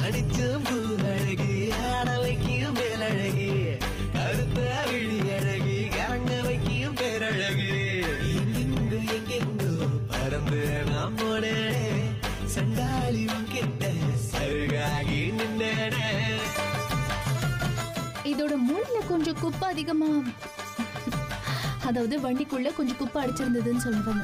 அடிச்சும் பூ அழகு ஆட வைக்கும் மேலழகு கருத்த விழி அழகு கரங்க வைக்கும் பேரழகு எங்கெங்கு எங்கெங்கோ பறந்து நாம் போனேனே சண்டாளி கிட்ட சருகாகி நின்னேனே இதோட மூளையில கொஞ்சம் குப்பை அதிகமா அதாவது வண்டிக்குள்ள கொஞ்சம் குப்பை அடிச்சிருந்ததுன்னு சொல்லுவாங்க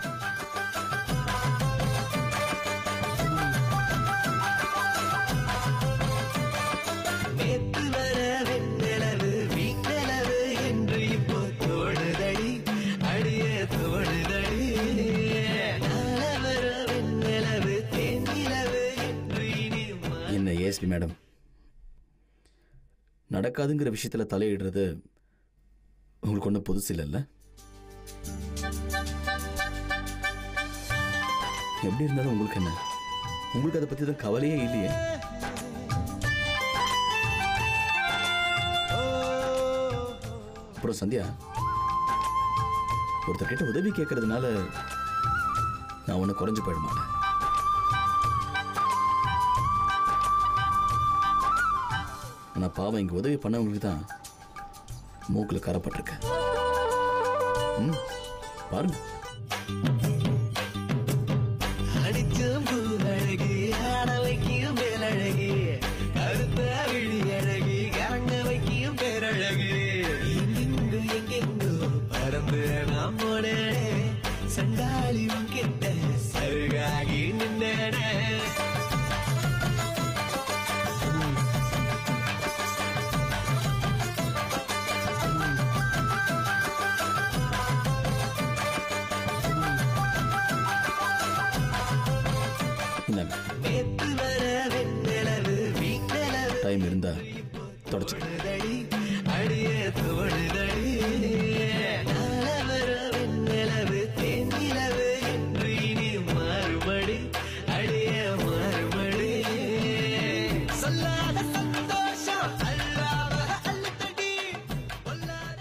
நேத்து வர வெண்ணிலவு வீட்டளவு என்று இப்போ தோடுதடி அடிய தோடுதடி நாள வர வெண்ணிலவு தேனிலவு என்று இனி மா- என்ன ஏஎஸ்பி மேடம் நடக்காதுங்கிற விஷயத்துல தலையிடுறது உங்களுக்கு ஒன்றும் புதுசு இல்லைல்ல எப்படி இருந்தாலும் உங்களுக்கு என்ன உங்களுக்கு அதை பத்தி தான் கவலையே இல்லையே அப்புறம் சந்தியா ஒருத்தர்கிட்ட உதவி கேட்கறதுனால நான் ஒன்றும் குறைஞ்சு போயிட மாட்டேன் ஆனா பாவம் இங்க உதவி பண்ணவங்களுக்கு தான் மூக்குல கரப்பட்டிருக்கு ம், பாருங்க அடிச்சும் பூ அழகு ஆட வைக்கும் மேலழகு கருத்த விழி அழகு கரங்க வைக்கும் பேரழகு எங்கெங்கு எங்கெங்கோ பறந்து நாம் போனேனே சண்டாளி கிட்ட சருகாகி நின்னேனே இந்தாங்க நேத்து வர வெண்ணிலவு வீட்டளவு டைம் இருந்தா தொடச்சுக்க தோடுதடி அடிய தோடுதடி நாள வர வெண்ணிலவு தேனிலவு என்று இனி மாறுபடி அடிய மாறுபடி சொல்லாத சந்தோஷம் அல்லாத அல்லத்தடி பொல்லாத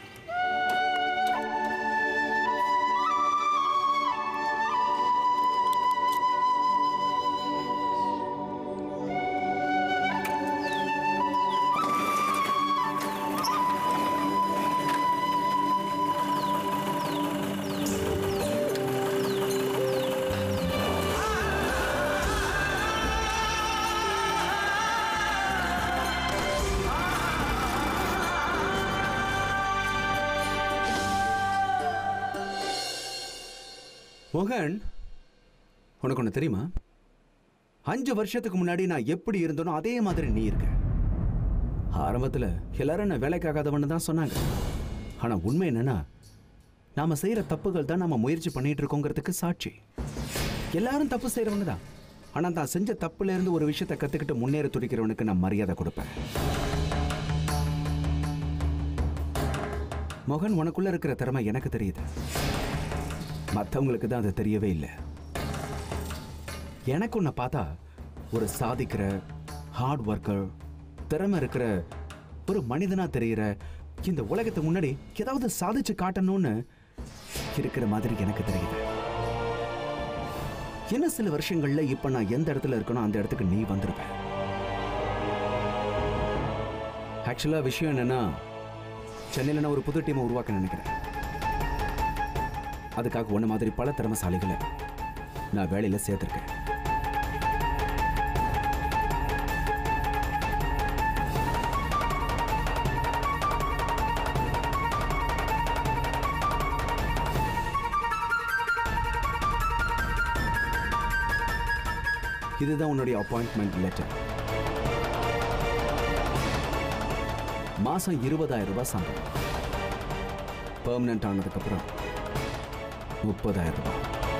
மோகன் உனக்கு ஒன்று தெரியுமா அஞ்சு வருஷத்துக்கு முன்னாடி நான் எப்படி இருந்தனோ அதே மாதிரி நீ இருக்க ஆரம்பத்தில் எல்லாரும் நான் வேலைக்காகாதவன்னு தான் சொன்னாங்க ஆனால் உண்மை என்னன்னா நாம செய்கிற தப்புகள் தான் நம்ம முயற்சி பண்ணிட்டு இருக்கோங்கிறதுக்கு சாட்சி எல்லாரும் தப்பு செய்கிறவங்க தான் ஆனால் தான் செஞ்ச தப்புல இருந்து ஒரு விஷயத்தை கற்றுக்கிட்டு முன்னேற துடிக்கிறவனுக்கு நான் மரியாதை கொடுப்பேன் மோகன் உனக்குள்ள இருக்கிற திறமை எனக்கு தெரியுது மற்றவங்களுக்கு தான் அது தெரியவே இல்லை எனக்கு உன்னை பார்த்தா ஒரு சாதிக்கிற ஹார்ட் ஒர்க்கர் திறமை இருக்கிற ஒரு மனிதனா தெரிகிற இந்த உலகத்து முன்னாடி ஏதாவது சாதிச்சு காட்டணும்னு இருக்கிற மாதிரி எனக்கு தெரியுது இன்னும் சில வருஷங்கள்ல இப்ப நான் எந்த இடத்துல இருக்கனோ அந்த இடத்துக்கு நீ வந்துருப்ப ஆக்சுவலா விஷயம் என்னன்னா சென்னையில் நான் ஒரு புது டீமை உருவாக்க நினைக்கிறேன் அதுக்காக ஒன்று மாதிரி பல திறமசாலிகளை நான் வேலையில் சேர்த்துருக்கேன் இதுதான் உன்னுடைய அப்பாயின்மெண்ட் லெட்டர் மாசம் இருபதாயிரம் ரூபாய் சம்பளம் பெர்மனன்ட் ஆனதுக்கப்புறம் முப்பதாயிரம் ரூபாய்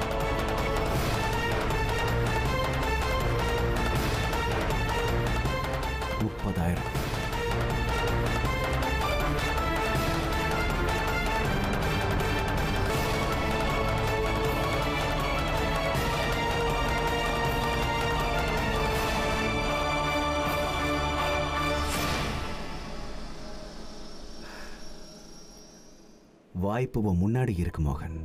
முப்பதாயிரம் வாய்ப்பு உன் முன்னாடி இருக்கு மோகன்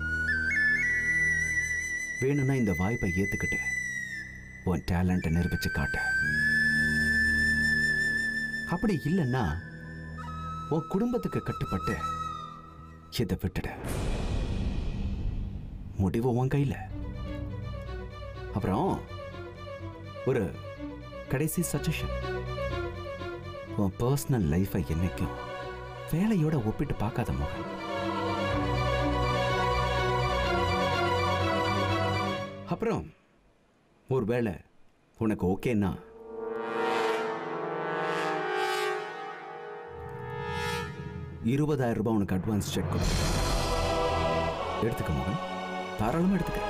வேணும்னா இந்த வாய்ப்பை ஏத்துக்கிட்டு உன் டேலண்ட்டை நிரூபிச்சு காட்டு அப்படி இல்லைன்னா உன் குடும்பத்துக்கு கட்டுப்பட்டு இதை விட்டுட முடிவு உன் கையில அப்புறம் ஒரு கடைசி சஜஷன் உன் பர்சனல் லைஃபை என்னைக்கும் வேலையோட ஒப்பிட்டு பார்க்காத மகன் அப்புறம் ஒருவேளை உனக்கு ஓகேன்னா இருபதாயிரம் ரூபாய் உனக்கு அட்வான்ஸ் செக் கொடு எடுத்துக்க மகன் தாராளமாக எடுத்துக்க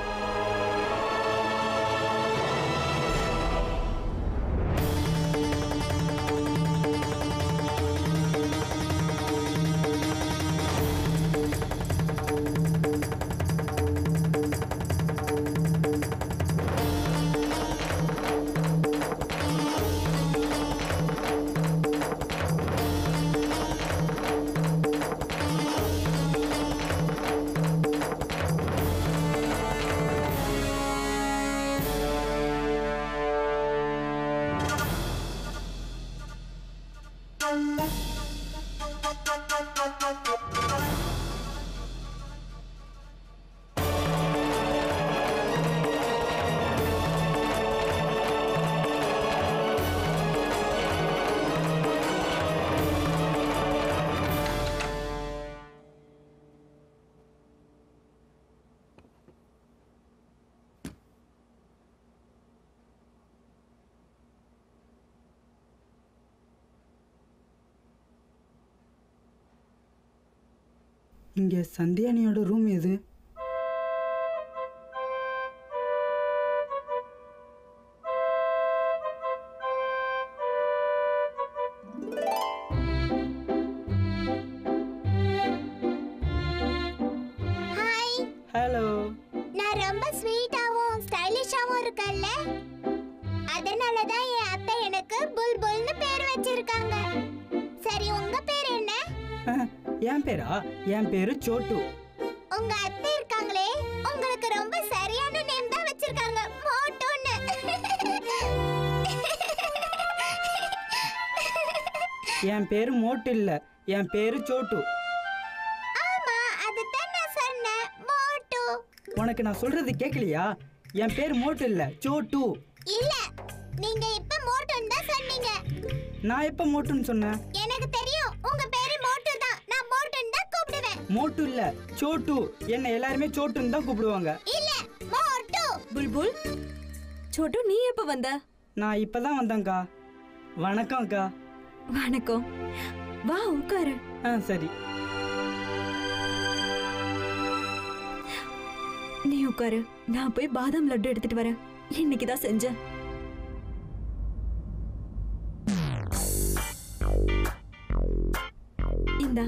இங்கே சந்தியானியோட ரூம் எது ஹாய் ஹலோ நான் ரொம்ப ஸ்வீட்டாவும் ஸ்டைலிஷாவும் இருக்கேன்ல அதனால தான் என் அத்தை எனக்கு புல்புல்னு பேர் வச்சிருக்காங்க சரி உங்க பேர் என்ன என் பேரா என் பேரு சோட்டு உங்க அத்தை இருக்காங்களே உங்களுக்கு ரொம்ப சரியான நேம் தான் வச்சிருக்காங்க மோட்டோன்னு என் பேரு மோட்டு இல்ல என் பேரு சோட்டு ஆமா அதுதான் நான் சொன்னேன் மோட்டு உனக்கு நான் சொல்றது கேட்கலையா என் பேர் மோட்டு இல்ல சோட்டு இல்ல நீங்க இப்ப மோட்டோன்னு தான் சொன்னீங்க நான் எப்ப மோட்டுன்னு சொன்னேன் எனக்கு தெரியும் உங்க பேரு மோட்டு தான் நான் மோட்டோன்னு தான் கூப்பிடுவேன் மோட்டு இல்ல சோட்டு என்ன எல்லாருமே சோட்டுன்னு தான் கூப்பிடுவாங்க இல்ல மோட்டு புல்புல் சோட்டு நீ எப்ப வந்த நான் இப்பதான் வந்தேன்க்கா வணக்கம்க்கா வணக்கம் வா உட்காரு ஆ சரி நீ உட்காரு நான் போய் பாதாம் லட்டு எடுத்துட்டு வரேன் இன்னைக்கு தான் செஞ்சேன் இந்தா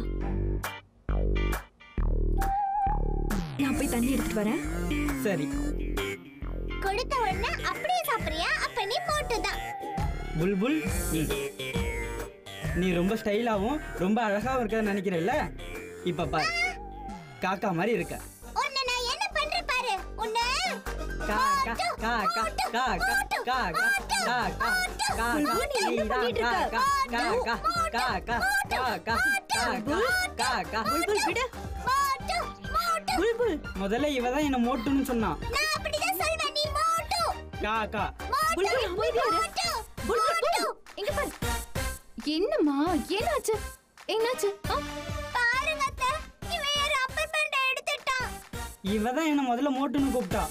நான் போய் தண்ணி எடுத்துட்டு வரேன் சரி கொடுத்த உடனே அப்படியே சாப்பிடுறியா அப்ப நீ மோட்டு தான் புல்புல் ம். நீ ரொம்ப ஸ்டைலாவும் ரொம்ப அழகாவும் இருக்கன்னு நினைக்கிறல்ல இப்ப பாரு காக்கா மாதிரி இருக்க உன்னை நான் என்ன பண்றேன் பாரு உன்னை கா கா கா கா கா கா கா கா கா கா கா புல்புல், நீ என்ன பண்ணிட்டு இருக்க? கா கா கா கா கா கா கா கா கா கா புல்புல் விடு மோட்டு மோட்டு புல்புல் முதல்ல இவ தான் என்ன மோட்டுன்னு சொன்னான் நான் அப்படிதான் சொல்வேன் நீ மோட்டு கா கா புல்புல் அமைதியா இரு. மோட்டு புல், புல், புல். இங்க பாரு என்னம்மா என்னாச்சு என்னாச்சு ஆ? பாருங்க அத்தை இவன் என் ரப்பர் பேண்ட் எடுத்துட்டான் இவ தான் என்ன முதல்ல மோட்டுன்னு கூப்பிட்டா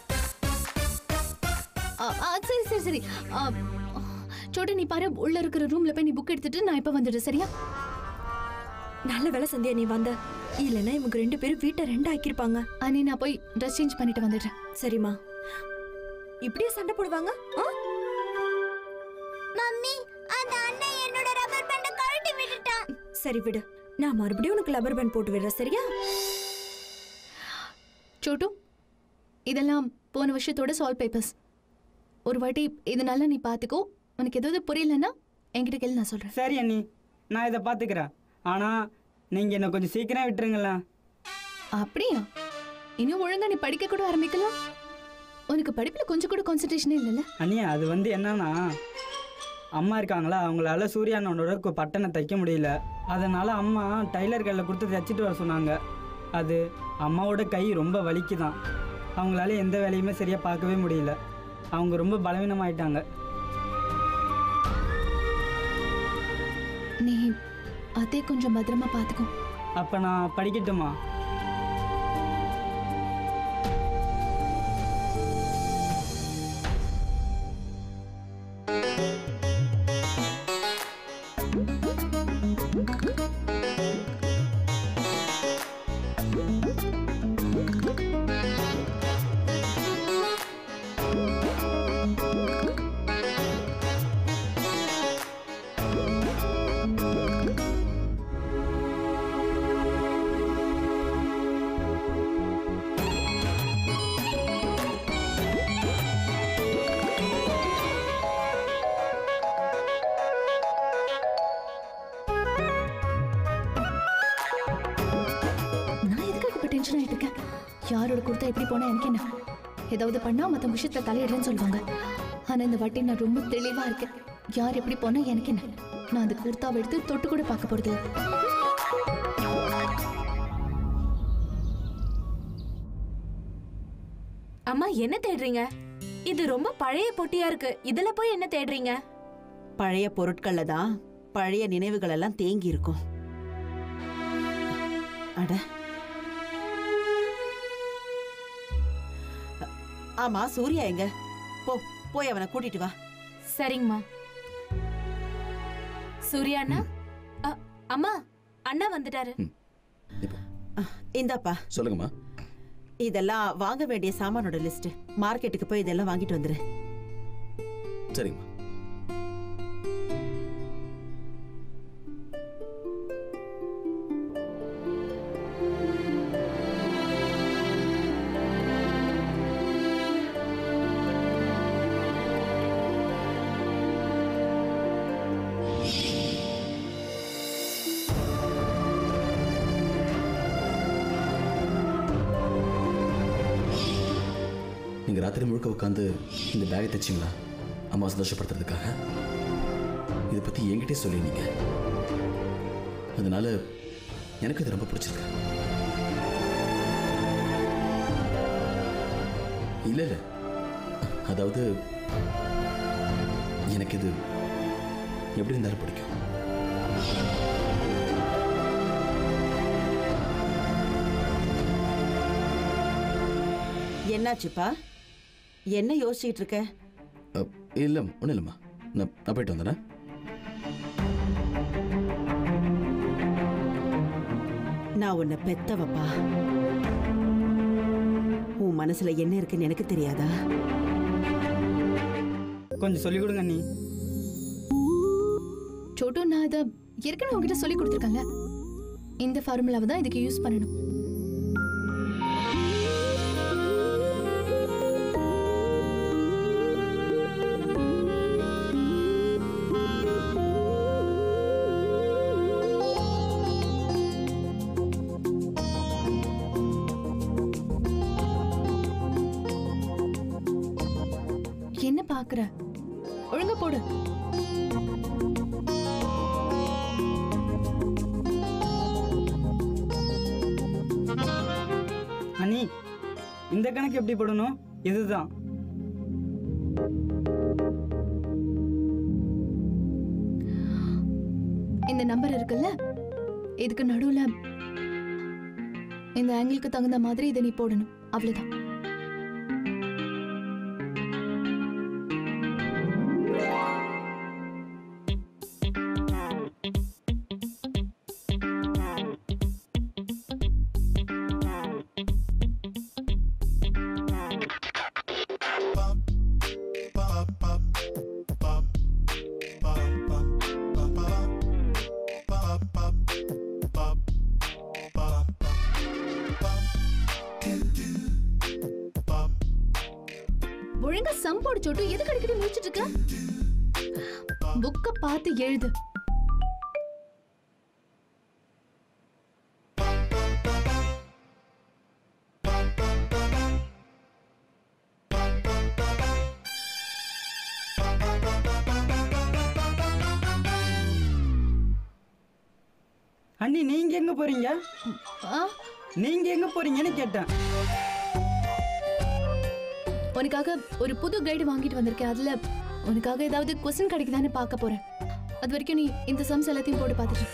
ஆ, ஆ, சரி சரி சரி ஆ, சோட்டு நீ பாரு உள்ள இருக்கிற ரூம்ல போய் நீ புக் எடுத்துட்டு நான் இப்ப வந்துடுறேன் சரியா நல்ல வேலை சந்தியா நீ வந்த இல்லைன்னா இவங்க ரெண்டு பேரும் வீட்டை ரெண்டு ஆக்கியிருப்பாங்க அனி நான் போய் ட்ரெஸ் சேஞ்ச் பண்ணிட்டு வந்துடுறேன் சரிம்மா இப்படியே சண்டை போடுவாங்க ஆ? மம்மி அந்த அண்ணன் என்னோட ரப்பர் பேண்ட கழட்டி விட்டுட்டான் சரி விடு நான் மறுபடியும் உனக்கு லப்பர் பேண்ட் போட்டு விடுறேன் சரியா சோட்டு இதெல்லாம் போன வருஷத்தோட சால்வ் பேப்பர்ஸ் ஒரு வாட்டி இதனால நீ பார்த்துக்கோ உனக்கு எதாவது புரியலன்னா என்கிட்ட கேள்வி நான் சொல்கிறேன் சரி அண்ணி நான் இதை பார்த்துக்கிறேன் ஆனா நீங்க என்ன கொஞ்சம் சீக்கிரம் விட்டுருங்களேன் அப்படியா இன்னும் ஒழுங்கா நீ படிக்க கூட ஆரம்பிக்கலாம் உனக்கு படிப்புல கொஞ்சம் கூட கான்சன்ட்ரேஷனே இல்லைல்ல அண்ணி அது வந்து என்னன்னா அம்மா இருக்காங்களா அவங்களால சூர்யானோட கு- பட்டனை தைக்க முடியல அதனால அம்மா டைலர் கடையில் கொடுத்து தைச்சிட்டு வர சொன்னாங்க அது அம்மாவோட கை ரொம்ப வலிக்குதான் அவங்களால எந்த வேலையுமே சரியாக பார்க்கவே முடியல அவங்க ரொம்ப பலவீனமாயிட்டாங்க நீ அதே கொஞ்சம் பத்திரமா பார்த்துக்கோ அப்போ நான் படிக்கட்டுமா நான் எதுக்காக இப்போ டென்ஷன் ஆகிட்டு இருக்கேன் யாரோட கொடுத்தா எப்படி போனா எனக்கு என்ன ஏதாவது பண்ணா மற்ற விஷயத்துல தலையிடலன்னு சொல்லுவாங்க ஆனா இந்த வாட்டி நான் ரொம்ப தெளிவா இருக்கேன் யார் எப்படி போனா எனக்கு என்ன நான் அந்த குர்தாவை எடுத்து தொட்டு கூட பார்க்க போறது இல்ல. அம்மா என்ன தேடுறீங்க இது ரொம்ப பழைய பொட்டியா இருக்கு இதுல போய் என்ன தேடுறீங்க பழைய பொருட்கள்ல தான் பழைய நினைவுகள் எல்லாம் தேங்கி இருக்கும் அட அ- ஆமா சூர்யா எங்க போ போய் அவனை கூட்டிட்டு வா சரிங்கம்மா சூர்யா அண்ணா அ, அம்மா அண்ணா வந்துட்டாரு இப்போ இந்தாப்பா சொல்லுங்கம்மா இதெல்லாம் வாங்க வேண்டிய சாமானோட லிஸ்ட் மார்க்கெட்டுக்கு போய் இதெல்லாம் வாங்கிட்டு வந்துரு சரிங்கம்மா நீங்க ராத்திரி முழுக்க உட்காந்து இந்த பேக்கை தைச்சிங்களா அம்மா சந்தோஷப்படுத்துறதுக்காக இதை பத்தி என்கிட்டே சொல்லினீங்க அதனால எனக்கு இது ரொம்ப பிடிச்சிருக்கு இல்ல இல்ல அதாவது எனக்கு இது எப்படி இருந்தாலும் பிடிக்கும் என்னாச்சுப்பா என்ன யோசிச்சுட்டு இருக்க அ, இல்ல ஒன்றும் இல்லைம்மா நான் நான் போயிட்டு வந்தேனே நான் உன்னை பெத்தவப்பா உன் மனசுல என்ன இருக்குன்னு எனக்கு தெரியாதா கொஞ்சம் சொல்லிக் கொடுங்க நீ சோட்டு நான் அதை ஏற்கனவே உங்ககிட்ட சொல்லி கொடுத்துருக்கேன்ல இந்த ஃபார்முலாவை தான் இதுக்கு யூஸ் பண்ணணும் என்ன பாக்குற ஒழுங்கா போடு அனி இந்த கணக்கு எப்படி போடணும் இதுதான் இந்த நம்பர் இருக்குல்ல இதுக்கு நடுவுல இந்த ஆங்கிளுக்கு தகுந்த மாதிரி இதை நீ போடணும் அவ்வளவுதான் ஒழுங்கா சம் போடு சோட்டு எதுக்கு அடிக்கடி முடிச்சிட்டு இருக்க புக்க பார்த்து எழுது அண்ணி நீங்க எங்க போறீங்க ஆ நீங்க எங்க போறீங்கன்னு கேட்டேன் உனக்காக ஒரு புது கைடு வாங்கிட்டு வந்திருக்கேன் அதுல உனக்காக ஏதாவது கொஸ்டின் கிடைக்குதான்னு பார்க்க போறேன் அது வரைக்கும் நீ இந்த சம்ஸ் எல்லாத்தையும் போட்டு பார்த்துட்டு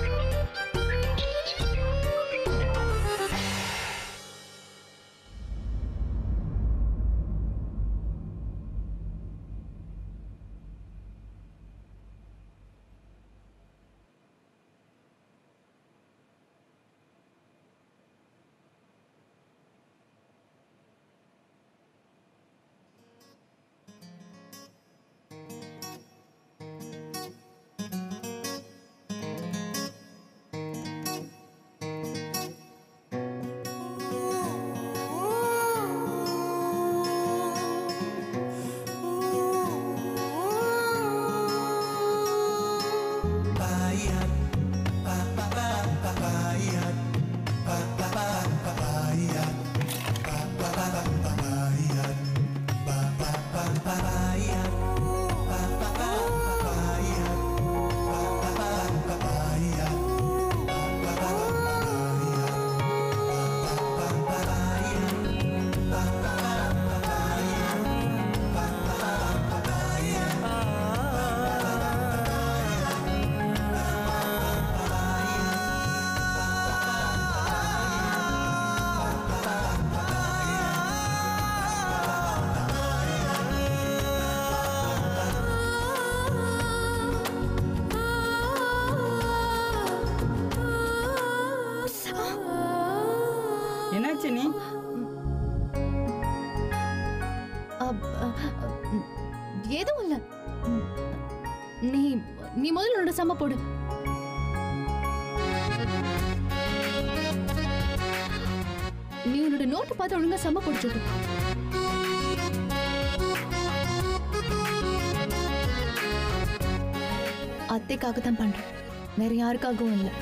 என்னாச்சு நீ அப்- அ- அ- ம், எதுவும் இல்ல ம், நீ நீ முதல்ல உன்னோட சம்ம போடு நீ உன்னோட நோட்டை பார்த்து ஒழுங்கா சம்ம போட்டு சொல்லு. அத்தைக்காக தான் பண்றேன் வேற யாருக்காகவும் இல்லை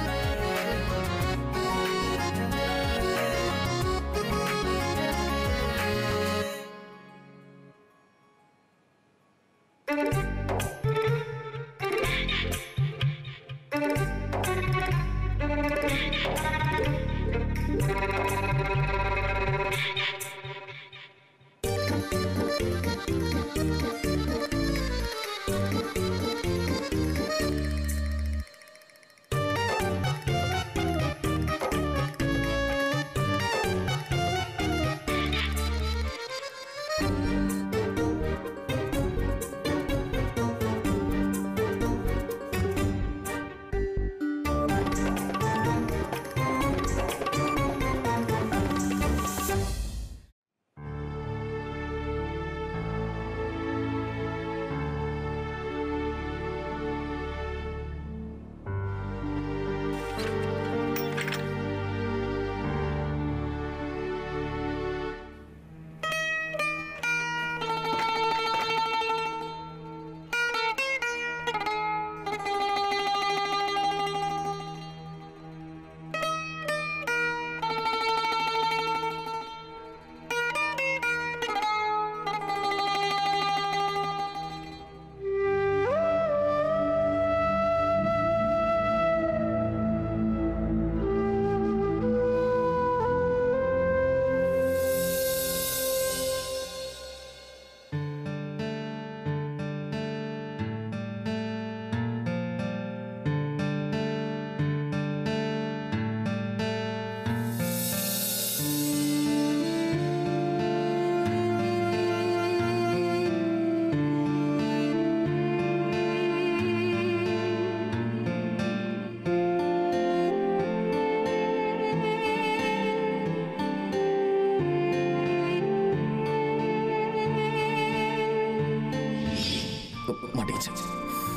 மாட்டேங்குச்சு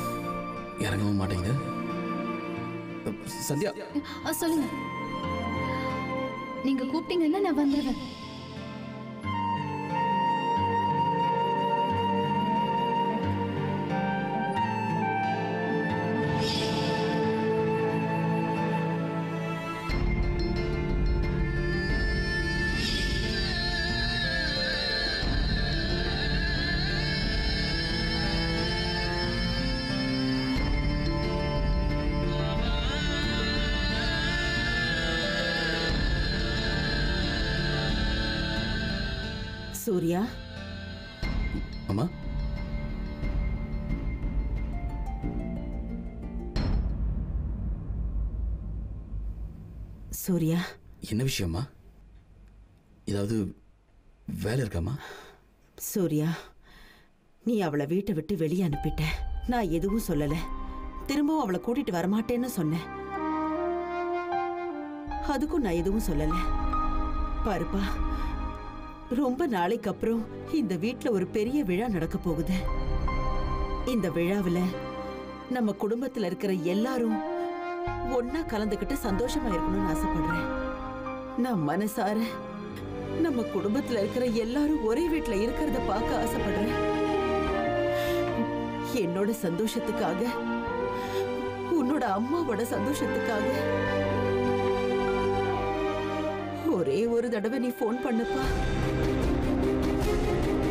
இறங்கவும் மாட்டேங்குது சந்தியா ஆ, சொல்லுங்க நீங்க கூப்பிட்டீங்கன்னா நான் வந்துடுவேன் ஆ சூர்யா அம்மா சூர்யா என்ன விஷயம்மா ஏதாவது வேலை இருக்காம்மா சூர்யா நீ அவளை வீட்டை விட்டு வெளியே அனுப்பிட்ட நான் எதுவும் சொல்லல திரும்பவும் அவளை கூட்டிட்டு வரமாட்டேன்னு சொன்னேன் அதுக்கும் நான் எதுவும் சொல்லல பாருப்பா ரொம்ப நாளைக்கு அப்புறம் இந்த வீட்ல ஒரு பெரிய விழா நடக்க போகுது இந்த விழாவுல நம்ம குடும்பத்துல இருக்கிற எல்லாரும் ஒன்னா கலந்துக்கிட்டு சந்தோஷமா இருக்கணும்னு ஆசைப்படுறேன் நான் மனசார நம்ம குடும்பத்துல இருக்கிற எல்லாரும் ஒரே வீட்ல இருக்கிறத பார்க்க ஆசைப்படுறேன் என்னோட சந்தோஷத்துக்காக உன்னோட அம்மாவோட சந்தோஷத்துக்காக ஒரே ஒரு தடவை நீ ஃபோன் பண்ணுப்பா